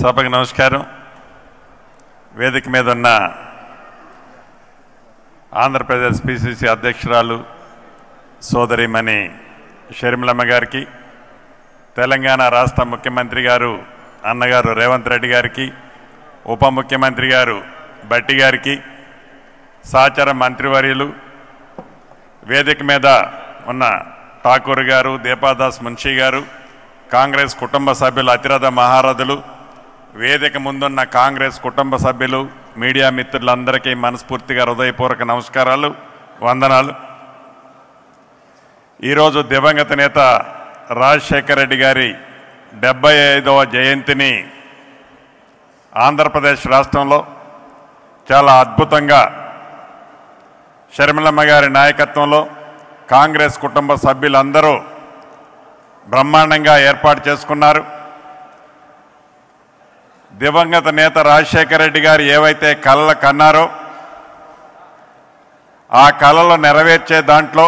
సభకు నమస్కారం వేదిక మీద ఉన్న ఆంధ్రప్రదేశ్ పిసిసి అధ్యక్షురాలు సోదరిమణి షర్మిలమ్మ గారికి తెలంగాణ రాష్ట్ర ముఖ్యమంత్రి గారు అన్నగారు రేవంత్ రెడ్డి గారికి ఉప ముఖ్యమంత్రి గారు బట్టి గారికి సహచర మంత్రివర్యులు వేదిక మీద ఉన్న ఠాకూర్ గారు దీపాదాస్ మున్షి గారు కాంగ్రెస్ కుటుంబ సభ్యులు అతిరథ మహారథులు వేదిక ముందున్న కాంగ్రెస్ కుటుంబ సభ్యులు మీడియా మిత్రులందరికీ మనస్ఫూర్తిగా హృదయపూర్వక నమస్కారాలు వందనాలు ఈరోజు దివంగత నేత రాజశేఖర రెడ్డి గారి డెబ్బై ఐదవ జయంతిని ఆంధ్రప్రదేశ్ రాష్ట్రంలో చాలా అద్భుతంగా షర్మిలమ్మ గారి నాయకత్వంలో కాంగ్రెస్ కుటుంబ సభ్యులందరూ బ్రహ్మాండంగా ఏర్పాటు చేసుకున్నారు దివంగత నేత రాజశేఖర రెడ్డి గారు ఏవైతే కళలు కన్నారో ఆ కళలు నెరవేర్చే దాంట్లో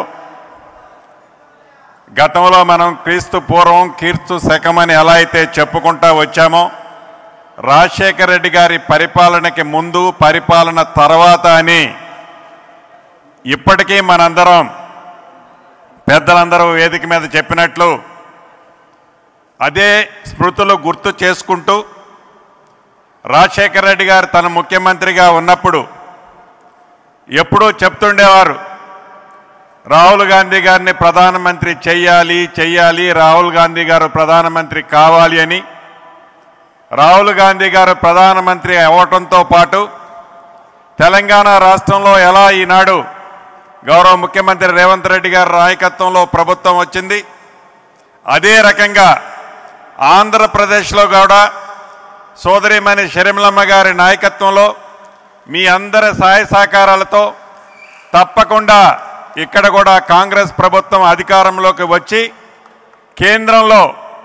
గతంలో మనం క్రీస్తు పూర్వం కీర్తు శకమని ఎలా అయితే చెప్పుకుంటా వచ్చామో రాజశేఖర రెడ్డి గారి పరిపాలనకి ముందు పరిపాలన తర్వాత అని ఇప్పటికీ మనందరం పెద్దలందరూ వేదిక మీద చెప్పినట్లు అదే స్మృతులు గుర్తు చేసుకుంటూ రాజశేఖర రెడ్డి గారు తన ముఖ్యమంత్రిగా ఉన్నప్పుడు ఎప్పుడూ చెప్తుండేవారు రాహుల్ గాంధీ గారిని ప్రధానమంత్రి చెయ్యాలి చెయ్యాలి రాహుల్ గాంధీ గారు ప్రధానమంత్రి కావాలి అని రాహుల్ గాంధీ గారు ప్రధానమంత్రి అవ్వటంతో పాటు తెలంగాణ రాష్ట్రంలో ఎలా ఈనాడు గౌరవ ముఖ్యమంత్రి రేవంత్ రెడ్డి గారి నాయకత్వంలో ప్రభుత్వం వచ్చింది అదే రకంగా ఆంధ్రప్రదేశ్లో కూడా సోదరిమణి షర్మిలమ్మ గారి నాయకత్వంలో మీ అందరి సహాయ సహకారాలతో తప్పకుండా ఇక్కడ కూడా కాంగ్రెస్ ప్రభుత్వం అధికారంలోకి వచ్చి కేంద్రంలో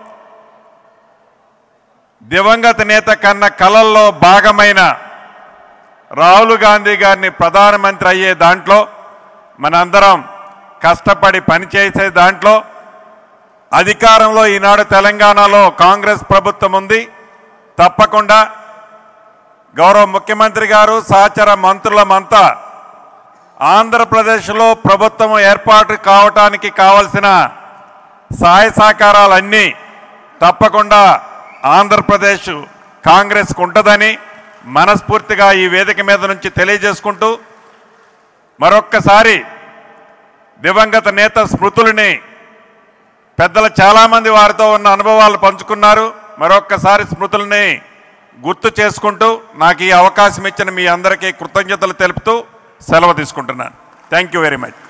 దివంగత నేత కన్న కళల్లో భాగమైన రాహుల్ గాంధీ గారిని ప్రధానమంత్రి అయ్యే దాంట్లో మనందరం కష్టపడి పనిచేసే దాంట్లో అధికారంలో ఈనాడు తెలంగాణలో కాంగ్రెస్ ప్రభుత్వం ఉంది తప్పకుండా గౌరవ ముఖ్యమంత్రి గారు సహచర మంత్రులమంతా ఆంధ్రప్రదేశ్లో ప్రభుత్వం ఏర్పాటు కావటానికి కావలసిన సహాయ సహకారాలన్నీ తప్పకుండా ఆంధ్రప్రదేశ్ కాంగ్రెస్కు ఉంటుందని మనస్ఫూర్తిగా ఈ వేదిక మీద నుంచి తెలియజేసుకుంటూ మరొక్కసారి దివంగత నేత స్మృతులని పెద్దలు చాలామంది వారితో ఉన్న అనుభవాలు పంచుకున్నారు మరొక్కసారి స్మృతుల్ని గుర్తు చేసుకుంటూ నాకు ఈ అవకాశం ఇచ్చిన మీ అందరికీ కృతజ్ఞతలు తెలుపుతూ సెలవు తీసుకుంటున్నాను థ్యాంక్ యూ వెరీ మచ్